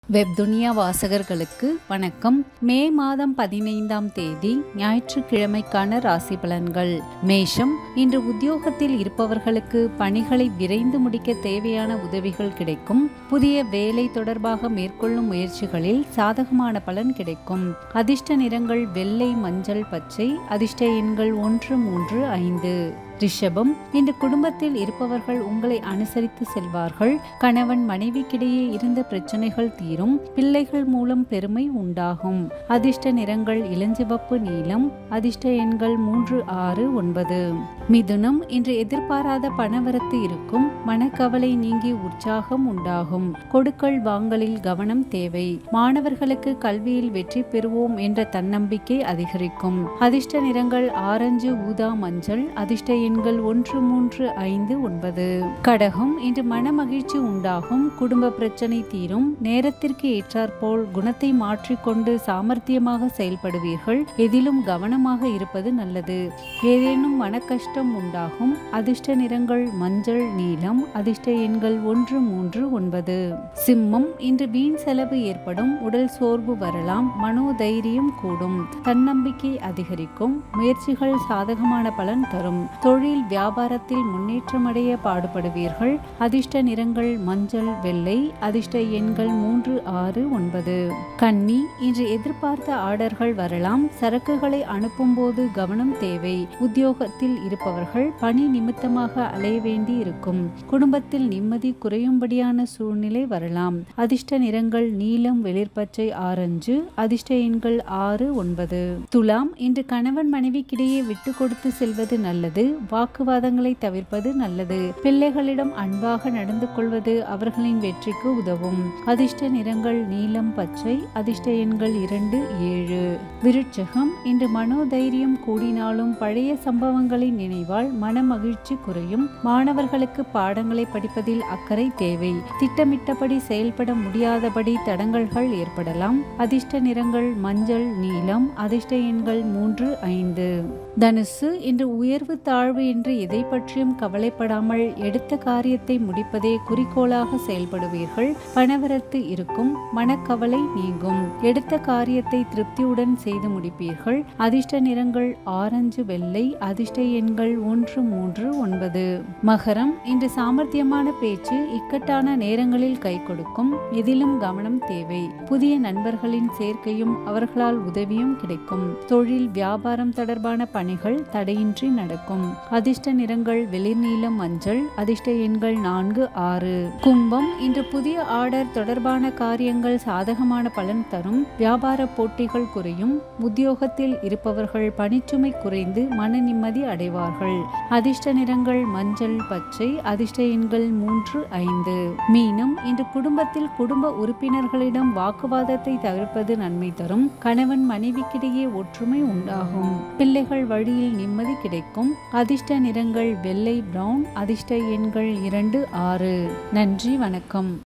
வெப்துனியா வாசகர்களுக்கு வணக்கம் மே மாதம் பதினைந்தாம் தேதி ஞாயிற்றுக்கிழமைக்கான ராசி பலன்கள் மேஷம் இன்று உத்தியோகத்தில் இருப்பவர்களுக்கு பணிகளை விரைந்து முடிக்க தேவையான உதவிகள் கிடைக்கும் புதிய வேலை தொடர்பாக மேற்கொள்ளும் முயற்சிகளில் சாதகமான பலன் கிடைக்கும் அதிர்ஷ்ட நிறங்கள் வெள்ளை மஞ்சள் பச்சை அதிர்ஷ்ட எண்கள் ஒன்று மூன்று ஐந்து ரிஷபம் இன்று குடும்பத்தில் இருப்பவர்கள் உங்களை அனுசரித்து செல்வார்கள் கணவன் மனைவிக்கிடையே இருந்த பிரச்சனைகள் தீரும் பிள்ளைகள் மூலம் பெருமை உண்டாகும் அதிர்ஷ்ட நிறங்கள் இளஞ்சிவப்பு நீலம் அதிர்ஷ்ட எண்கள் மூன்று ஆறு ஒன்பது மிதுனம் இன்று எதிர்பாராத பணவரத்து இருக்கும் மனக்கவலை நீங்கி உற்சாகம் உண்டாகும் கொடுக்கல் வாங்கலில் கவனம் தேவை மாணவர்களுக்கு கல்வியில் வெற்றி பெறுவோம் என்ற தன்னம்பிக்கை அதிகரிக்கும் அதிர்ஷ்ட நிறங்கள் ஆரஞ்சு ஊதா மஞ்சள் அதிர்ஷ்ட எண்கள் ஒன்று மூன்று ஐந்து ஒன்பது கடகம் இன்று மன மகிழ்ச்சி உண்டாகும் குடும்ப பிரச்சனை தீரும் நேரத்திற்கு ஏற்றாற்போல் குணத்தை மாற்றிக்கொண்டு சாமர்த்தியமாக செயல்படுவீர்கள் எதிலும் கவனமாக இருப்பது நல்லது ஏதேனும் மன கஷ்டம் உண்டாகும் அதிர்ஷ்ட நிறங்கள் மஞ்சள் நீலம் அதிர்ஷ்ட எண்கள் ஒன்று மூன்று ஒன்பது சிம்மம் இன்று வீண் செலவு ஏற்படும் உடல் சோர்வு வரலாம் மனோதைரியம் கூடும் தன்னம்பிக்கை அதிகரிக்கும் முயற்சிகள் சாதகமான பலன் தரும் தொழில் வியாபாரத்தில் முன்னேற்றமடைய பாடுபடுவீர்கள் அதிர்ஷ்ட நிறங்கள் மஞ்சள் வெள்ளை அதிர்ஷ்ட எண்கள் மூன்று ஆறு ஒன்பது கன்னி இன்று எதிர்பார்த்த ஆர்டர்கள் வரலாம் சரக்குகளை அனுப்பும்போது கவனம் தேவை உத்தியோகத்தில் இருப்பவர்கள் பணி நிமித்தமாக அலைய வேண்டி இருக்கும் குடும்பத்தில் நிம்மதி குறையும்படியான சூழ்நிலை வரலாம் அதிர்ஷ்ட நிறங்கள் நீலம் வெளிர்பச்சை ஆரஞ்சு அதிர்ஷ்ட எண்கள் ஆறு ஒன்பது துலாம் இன்று கணவன் மனைவிக்கிடையே விட்டு கொடுத்து செல்வது நல்லது வாக்குவாதங்களை தவிர்ப்பது நல்லது பிள்ளைகளிடம் அன்பாக நடந்து கொள்வது அவர்களின் வெற்றிக்கு உதவும் அதிர்ஷ்ட நிறங்கள் நீலம் பச்சை அதிர்ஷ்ட எண்கள் இரண்டு ஏழு விருட்சகம் இன்று மனோதைரியம் கூடினாலும் பழைய சம்பவங்களின் நினைவால் மன மகிழ்ச்சி குறையும் மாணவர்களுக்கு பாடங்களை படிப்பதில் அக்கறை தேவை திட்டமிட்டபடி செயல்பட முடியாதபடி தடங்கல்கள் ஏற்படலாம் அதிர்ஷ்ட நிறங்கள் மஞ்சள் நீலம் அதிர்ஷ்ட எண்கள் மூன்று ஐந்து தனுசு இன்று உயர்வு தாழ்வு என்று எதை பற்றியும் கவலைப்படாமல் எடுத்த காரியத்தை முடிப்பதே குறிக்கோளாக செயல்படுவீர்கள் பணவரத்து இருக்கும் மனக்கவலை நீங்கும் எடுத்த காரியத்தை திருப்தியுடன் செய்து முடிப்பீர்கள் அதிர்ஷ்ட நிறங்கள் ஆரஞ்சு வெள்ளை அதிர்ஷ்ட எண்கள் ஒன்று மூன்று ஒன்பது மகரம் இன்று சாமர்த்தியமான பேச்சு இக்கட்டான நேரங்களில் கை கொடுக்கும் எதிலும் கவனம் தேவை புதிய நண்பர்களின் சேர்க்கையும் அவர்களால் உதவியும் கிடைக்கும் தொழில் வியாபாரம் தொடர்பான பணிகள் தடையின்றி நடக்கும் அதிர்ஷ்ட நிறங்கள் வெளிர்நீலம் மஞ்சள் அதிர்ஷ்ட எண்கள் நான்கு ஆறு கும்பம் இன்று புதிய ஆர்டர் தொடர்பான காரியங்கள் சாதகமான பலன் தரும் வியாபார போட்டிகள் குறையும் உத்தியோகத்தில் இருப்பவர்கள் பணிச்சுமை குறைந்து மன நிம்மதி அடைவார்கள் அதிர்ஷ்ட நிறங்கள் மஞ்சள் பச்சை அதிர்ஷ்ட எண்கள் மூன்று ஐந்து மீனம் இன்று குடும்பத்தில் குடும்ப உறுப்பினர்களிடம் வாக்குவாதத்தை தவிர்ப்பது நன்மை தரும் கணவன் மனைவிக்கிடையே ஒற்றுமை உண்டாகும் பிள்ளைகள் வழியில் நிம்மதி கிடைக்கும் அதிர்ஷ்ட நிறங்கள் வெள்ளை பிரவுன் அதிர்ஷ்ட எண்கள் இரண்டு ஆறு நன்றி வணக்கம்